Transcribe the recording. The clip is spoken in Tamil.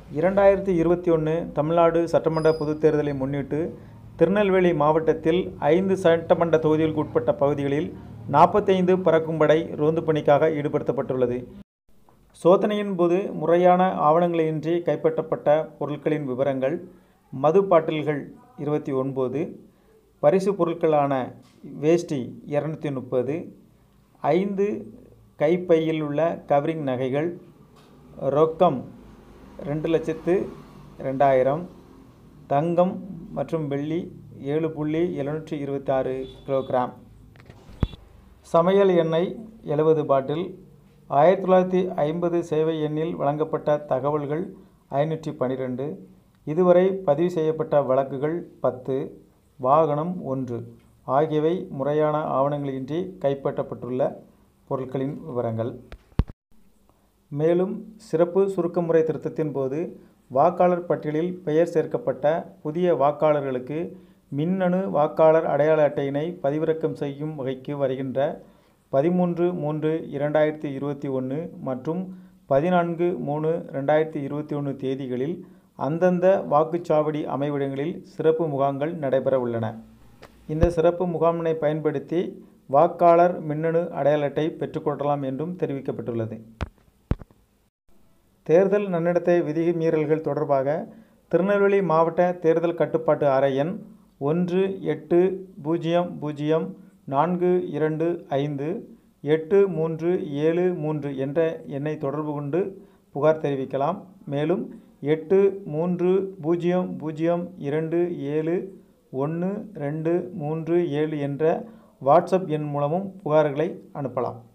இரண்டாயிரத்தி இருபத்தி ஒன்று தமிழ்நாடு சட்டமன்ற பொதுத் தேர்தலை முன்னிட்டு திருநெல்வேலி மாவட்டத்தில் ஐந்து சட்டமன்ற தொகுதிகளுக்கு உட்பட்ட பகுதிகளில் நாற்பத்தைந்து பறக்கும் படை ரோந்து பணிக்காக ஈடுபடுத்தப்பட்டுள்ளது சோதனையின் போது முறையான ஆவணங்களின்றி கைப்பற்றப்பட்ட பொருட்களின் விவரங்கள் மது பாட்டில்கள் இருபத்தி ஒன்பது பரிசு பொருட்களான வேஷ்டி இரநூத்தி முப்பது ஐந்து கைப்பையில் உள்ள கவரிங் நகைகள் ரொக்கம் ரெண்டு லட்சத்து ரெண்டாயிரம் தங்கம் மற்றும் வெள்ளி ஏழு புள்ளி எழுநூற்றி இருபத்தாறு கிலோகிராம் சமையல் எண்ணெய் எழுபது பாட்டில் ஆயிரத்தி தொள்ளாயிரத்தி ஐம்பது சேவை எண்ணில் வழங்கப்பட்ட தகவல்கள் ஐநூற்றி பன்னிரெண்டு இதுவரை பதிவு செய்யப்பட்ட வழக்குகள் பத்து வாகனம் ஒன்று ஆகியவை முறையான ஆவணங்களின்றி கைப்பற்றப்பட்டுள்ள பொருட்களின் விவரங்கள் மேலும் சிறப்பு சுருக்கமுறை திருத்தத்தின் போது வாக்காளர் பட்டியலில் பெயர் சேர்க்கப்பட்ட புதிய வாக்காளர்களுக்கு மின்னணு வாக்காளர் அடையாள அட்டையினை பதிவிறக்கம் செய்யும் வகைக்கு வருகின்ற பதிமூன்று மூன்று இரண்டாயிரத்தி இருபத்தி ஒன்று மற்றும் பதினான்கு மூணு ரெண்டாயிரத்தி இருபத்தி ஒன்று தேதிகளில் அந்தந்த வாக்குச்சாவடி அமைவிடங்களில் சிறப்பு முகாம்கள் நடைபெற உள்ளன இந்த சிறப்பு முகாமினை பயன்படுத்தி வாக்காளர் மின்னணு அடையாள அட்டை பெற்றுக்கொள்ளலாம் என்றும் தெரிவிக்கப்பட்டுள்ளது தேர்தல் நன்னடத்தை விதிமீறல்கள் தொடர்பாக திருநெல்வேலி மாவட்ட தேர்தல் கட்டுப்பாட்டு அறையன் ஒன்று எட்டு பூஜ்ஜியம் பூஜ்ஜியம் நான்கு இரண்டு ஐந்து எட்டு மூன்று ஏழு மூன்று என்ற எண்ணை தொடர்பு கொண்டு புகார் தெரிவிக்கலாம் மேலும் எட்டு மூன்று பூஜ்ஜியம் பூஜ்ஜியம் இரண்டு ஏழு ஒன்று ரெண்டு மூன்று ஏழு என்ற வாட்ஸ்அப் எண் மூலமும் புகார்களை அனுப்பலாம்